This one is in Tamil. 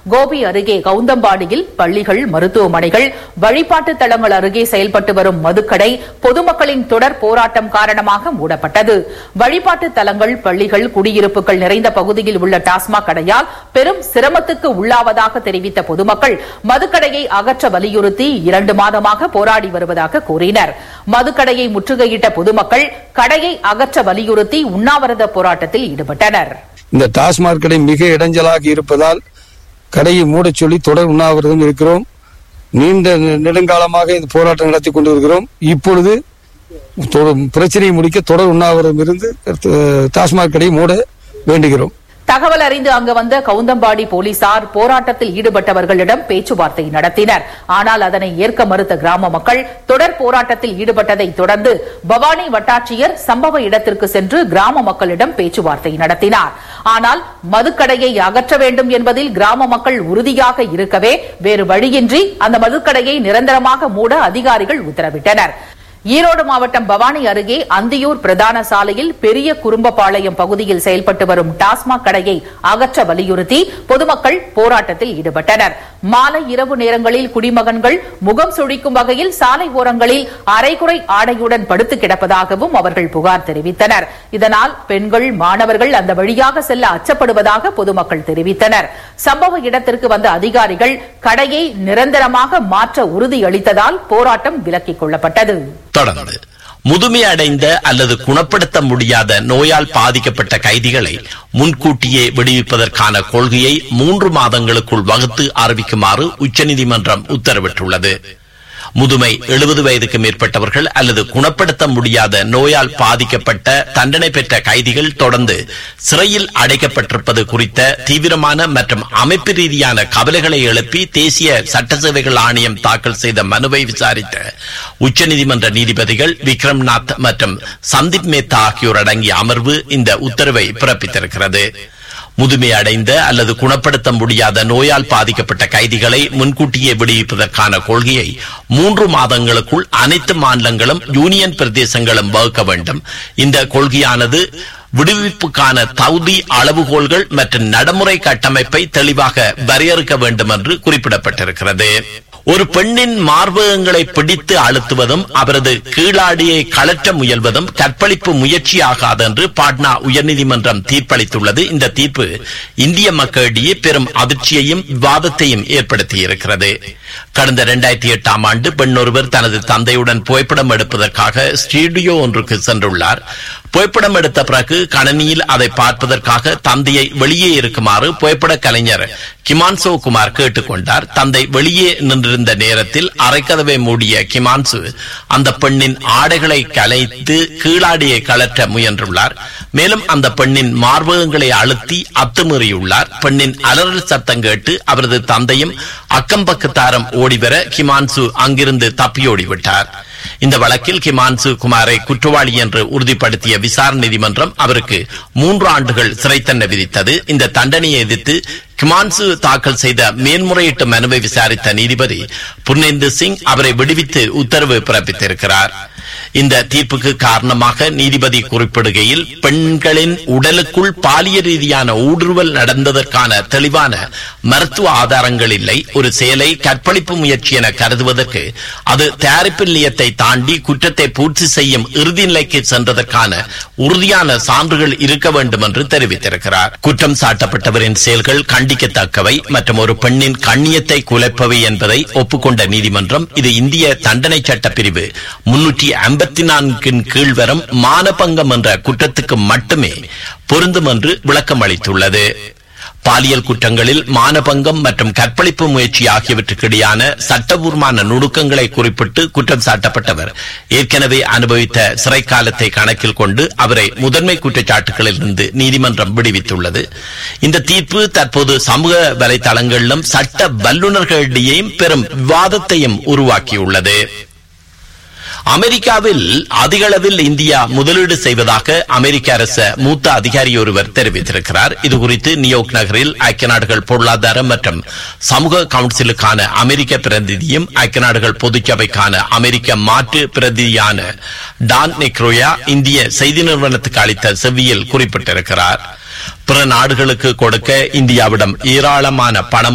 கோபி அருகே கவுந்தம்பாடியில் பள்ளிகள் மருத்துவமனைகள் வழிபாட்டு தலங்கள் அருகே செயல்பட்டு வரும் மதுக்கடை பொதுமக்களின் தொடர் போராட்டம் காரணமாக மூடப்பட்டது வழிபாட்டு தலங்கள் பள்ளிகள் குடியிருப்புகள் நிறைந்த பகுதியில் உள்ள டாஸ்மாக் கடையால் பெரும் சிரமத்துக்கு உள்ளாவதாக தெரிவித்த பொதுமக்கள் மதுக்கடையை அகற்ற வலியுறுத்தி இரண்டு மாதமாக போராடி வருவதாக கூறினர் மதுக்கடையை முற்றுகையிட்ட பொதுமக்கள் கடையை அகற்ற வலியுறுத்தி உண்ணாவிரத போராட்டத்தில் ஈடுபட்டனர் இந்த டாஸ்மாக் கடை மிக இடைஞ்சலாக இருப்பதால் கடையை மூடச் சொல்லி தொடர் உண்ணாவிரதம் இருக்கிறோம் நீண்ட நெ- நெடுங்காலமாக இந்த போராட்டம் நடத்தி கொண்டிருக்கிறோம் இப்பொழுது தொ- பிரச்சனையை முடிக்க தொடர் உண்ணாவிரதம் இருந்து அஹ், டாஸ்மாக் கடையை மூட வேண்டுகிறோம் தகவல் அறிந்து அங்கு வந்த கவுந்தம்பாடி போலீசார் போராட்டத்தில் ஈடுபட்டவர்களிடம் பேச்சுவார்த்தை நடத்தினர் ஆனால் அதனை ஏற்க மறுத்த கிராம மக்கள் தொடர் போராட்டத்தில் ஈடுபட்டதை தொடர்ந்து பவானி வட்டாட்சியர் சம்பவ இடத்திற்கு சென்று கிராம மக்களிடம் பேச்சுவார்த்தை நடத்தினார் ஆனால் மதுக்கடையை அகற்ற வேண்டும் என்பதில் கிராம மக்கள் உறுதியாக இருக்கவே வேறு வழியின்றி அந்த மதுக்கடையை நிரந்தரமாக மூட அதிகாரிகள் உத்தரவிட்டனர் ஈரோடு மாவட்டம் பவானி அருகே அந்தியூர் பிரதான சாலையில் பெரிய குறும்பபாளையம் பகுதியில் செயல்பட்டு வரும் டாஸ்மாக் கடையை அகற்ற வலியுறுத்தி பொதுமக்கள் போராட்டத்தில் ஈடுபட்டனர் மாலை இரவு நேரங்களில் குடிமகன்கள் முகம் சுழிக்கும் வகையில் சாலை ஓரங்களில் அரைகுறை ஆடையுடன் படுத்து கிடப்பதாகவும் அவர்கள் புகார் தெரிவித்தனர் இதனால் பெண்கள் மாணவர்கள் அந்த வழியாக செல்ல அச்சப்படுவதாக பொதுமக்கள் தெரிவித்தனர் சம்பவ இடத்திற்கு வந்த அதிகாரிகள் கடையை நிரந்தரமாக மாற்ற உறுதியளித்ததால் போராட்டம் விலக்கிக் கொள்ளப்பட்டது தொடர்ந்து முதுமை அடைந்த அல்லது குணப்படுத்த முடியாத நோயால் பாதிக்கப்பட்ட கைதிகளை முன்கூட்டியே விடுவிப்பதற்கான கொள்கையை மூன்று மாதங்களுக்குள் வகுத்து அறிவிக்குமாறு உச்சநீதிமன்றம் உத்தரவிட்டுள்ளது முதுமை எழுபது வயதுக்கு மேற்பட்டவர்கள் அல்லது குணப்படுத்த முடியாத நோயால் பாதிக்கப்பட்ட தண்டனை பெற்ற கைதிகள் தொடர்ந்து சிறையில் அடைக்கப்பட்டிருப்பது குறித்த தீவிரமான மற்றும் அமைப்பு ரீதியான கவலைகளை எழுப்பி தேசிய சட்ட சேவைகள் ஆணையம் தாக்கல் செய்த மனுவை விசாரித்த உச்சநீதிமன்ற நீதிபதிகள் விக்ரம்நாத் மற்றும் சந்தீப் மேத்தா ஆகியோர் அடங்கிய அமர்வு இந்த உத்தரவை பிறப்பித்திருக்கிறது முதுமை அடைந்த அல்லது குணப்படுத்த முடியாத நோயால் பாதிக்கப்பட்ட கைதிகளை முன்கூட்டியே விடுவிப்பதற்கான கொள்கையை மூன்று மாதங்களுக்குள் அனைத்து மாநிலங்களும் யூனியன் பிரதேசங்களும் வகுக்க வேண்டும் இந்த கொள்கையானது விடுவிப்புக்கான தகுதி அளவுகோல்கள் மற்றும் நடைமுறை கட்டமைப்பை தெளிவாக வரையறுக்க வேண்டும் என்று குறிப்பிடப்பட்டிருக்கிறது ஒரு பெண்ணின் மார்பகங்களை பிடித்து அழுத்துவதும் அவரது கீழாடியை கலற்ற முயல்வதும் கற்பழிப்பு முயற்சியாகாது என்று பாட்னா உயர்நீதிமன்றம் தீர்ப்பளித்துள்ளது இந்த தீர்ப்பு இந்திய மக்களிடையே பெரும் அதிர்ச்சியையும் விவாதத்தையும் ஏற்படுத்தியிருக்கிறது கடந்த இரண்டாயிரத்தி எட்டாம் ஆண்டு பெண் ஒருவர் தனது தந்தையுடன் புகைப்படம் எடுப்பதற்காக ஸ்டூடியோ ஒன்றுக்கு சென்றுள்ளார் புகைப்படம் எடுத்த பிறகு கணனியில் அதை பார்ப்பதற்காக தந்தையை வெளியே இருக்குமாறு புகைப்பட கலைஞர் கிமான்சோ குமார் கேட்டுக்கொண்டார் தந்தை வெளியே நின்றிருந்த நேரத்தில் அரைக்கதவை மூடிய கிமான்சு அந்த பெண்ணின் ஆடைகளை கலைத்து கீழாடியை கலற்ற முயன்றுள்ளார் மேலும் அந்த பெண்ணின் மார்பகங்களை அழுத்தி அத்துமீறியுள்ளார் பெண்ணின் அலறல் சத்தம் கேட்டு அவரது தந்தையும் அக்கம் பக்கத்தாரம் ஓடிவர கிமான்சு அங்கிருந்து தப்பியோடிவிட்டார் இந்த வழக்கில் கிமான்சு குமாரை குற்றவாளி என்று உறுதிப்படுத்திய விசாரணை நீதிமன்றம் அவருக்கு மூன்று ஆண்டுகள் சிறை தண்டனை விதித்தது இந்த தண்டனையை எதிர்த்து கிமான்சு தாக்கல் செய்த மேன்முறையீட்டு மனுவை விசாரித்த நீதிபதி புர்னேந்து சிங் அவரை விடுவித்து உத்தரவு பிறப்பித்திருக்கிறார் இந்த தீர்ப்புக்கு காரணமாக நீதிபதி குறிப்பிடுகையில் பெண்களின் உடலுக்குள் பாலிய ரீதியான ஊடுருவல் நடந்ததற்கான தெளிவான மருத்துவ ஆதாரங்கள் இல்லை ஒரு செயலை கற்பழிப்பு முயற்சி என கருதுவதற்கு அது தயாரிப்பு நிலையத்தை தாண்டி குற்றத்தை பூர்த்தி செய்யும் இறுதி நிலைக்கு சென்றதற்கான உறுதியான சான்றுகள் இருக்க வேண்டும் என்று தெரிவித்திருக்கிறார் குற்றம் சாட்டப்பட்டவரின் செயல்கள் கண்டிக்கத்தக்கவை மற்றும் ஒரு பெண்ணின் கண்ணியத்தை குலைப்பவை என்பதை ஒப்புக்கொண்ட நீதிமன்றம் இது இந்திய தண்டனை சட்ட பிரிவு முன்னூற்றி ஐம்பத்தி நான்கின் கீழ் வரும் மானபங்கம் என்ற குற்றத்துக்கு மட்டுமே பொருந்தும் என்று விளக்கம் அளித்துள்ளது பாலியல் குற்றங்களில் மானபங்கம் மற்றும் கற்பழிப்பு முயற்சி ஆகியவற்றுக்கிடையான சட்டபூர்வமான நுணுக்கங்களை குறிப்பிட்டு குற்றம் சாட்டப்பட்டவர் ஏற்கனவே அனுபவித்த சிறை காலத்தை கணக்கில் கொண்டு அவரை முதன்மை குற்றச்சாட்டுகளில் இருந்து நீதிமன்றம் விடுவித்துள்ளது இந்த தீர்ப்பு தற்போது சமூக வலைதளங்களிலும் சட்ட வல்லுநர்களிடையேயும் பெரும் விவாதத்தையும் உருவாக்கியுள்ளது அமெரிக்காவில் அதிக அளவில் இந்தியா முதலீடு செய்வதாக அமெரிக்க அரசு மூத்த அதிகாரி ஒருவர் தெரிவித்திருக்கிறார் இது குறித்து நியூயார்க் நகரில் ஐக்கிய நாடுகள் பொருளாதார மற்றும் சமூக கவுன்சிலுக்கான அமெரிக்க பிரதிநிதியும் ஐக்கிய நாடுகள் பொதுச்சபைக்கான அமெரிக்க மாற்று பிரதிநிதியான டான் நெக்ரோயா இந்திய செய்தி நிறுவனத்துக்கு அளித்த செவ்வியில் குறிப்பிட்டிருக்கிறார் பிற நாடுகளுக்கு கொடுக்க இந்தியாவிடம் ஏராளமான பணம்